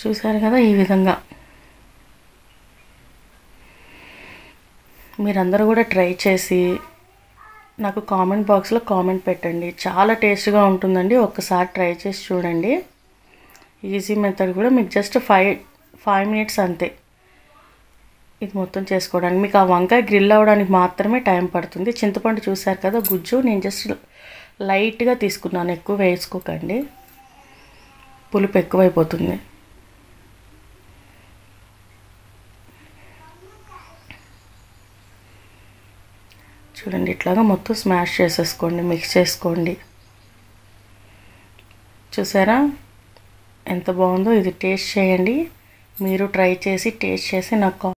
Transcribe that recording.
చూసారు కదా ఈ విధంగా మీరందరూ కూడా ట్రై చేసి నాకు కామెంట్ బాక్స్లో కామెంట్ పెట్టండి చాలా టేస్ట్గా ఉంటుందండి ఒక్కసారి ట్రై చేసి చూడండి ఈజీ మెథడ్ కూడా మీకు జస్ట్ ఫైవ్ ఫైవ్ మినిట్స్ అంతే ఇది మొత్తం చేసుకోవడానికి మీకు ఆ వంకాయ గ్రిల్ అవ్వడానికి మాత్రమే టైం పడుతుంది చింతపండు చూసారు కదా గుజ్జు నేను జస్ట్ లైట్గా తీసుకున్నాను ఎక్కువ వేసుకోకండి పులుపు ఎక్కువైపోతుంది చూడండి ఇట్లాగా మొత్తం స్మాష్ చేసేసుకోండి మిక్స్ చేసుకోండి చూసారా ఎంత బాగుందో ఇది టేస్ట్ చేయండి మీరు ట్రై చేసి టేస్ట్ చేసి నాకు